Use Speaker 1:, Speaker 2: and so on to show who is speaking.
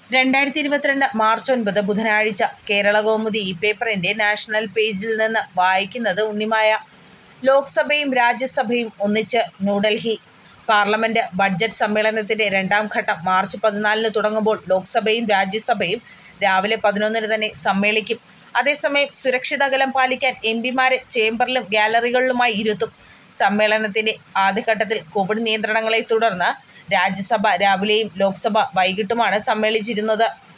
Speaker 1: രണ്ടായിരത്തി ഇരുപത്തിരണ്ട് മാർച്ച് ഒൻപത് ബുധനാഴ്ച കേരളകൗമുദി ഈ പേപ്പറിന്റെ നാഷണൽ പേജിൽ നിന്ന് വായിക്കുന്നത് ഉണ്ണിമായ. ലോക്സഭയും രാജ്യസഭയും ഒന്നിച്ച് ന്യൂഡൽഹി പാർലമെന്റ് ബഡ്ജറ്റ് സമ്മേളനത്തിന്റെ രണ്ടാം ഘട്ടം മാർച്ച് പതിനാലിന് തുടങ്ങുമ്പോൾ ലോക്സഭയും രാജ്യസഭയും രാവിലെ പതിനൊന്നിന് തന്നെ സമ്മേളിക്കും. അതേസമയം സുരക്ഷിത അകലം പാലിക്കാൻ എംപിമാരെ ചേംബറിലും ഗ്യാലറികളിലുമായി ഇരുത്തും. സമ്മേളനത്തിന്റെ ആദ്യഘട്ടത്തിൽ കോവിഡ് നിയന്ത്രണങ്ങളെ തുടർന്ന് രാജ്യസഭ രാവിലെയും ലോക്സഭ വൈകിട്ടുമാണ് സമ്മേളിച്ചിരുന്നത്.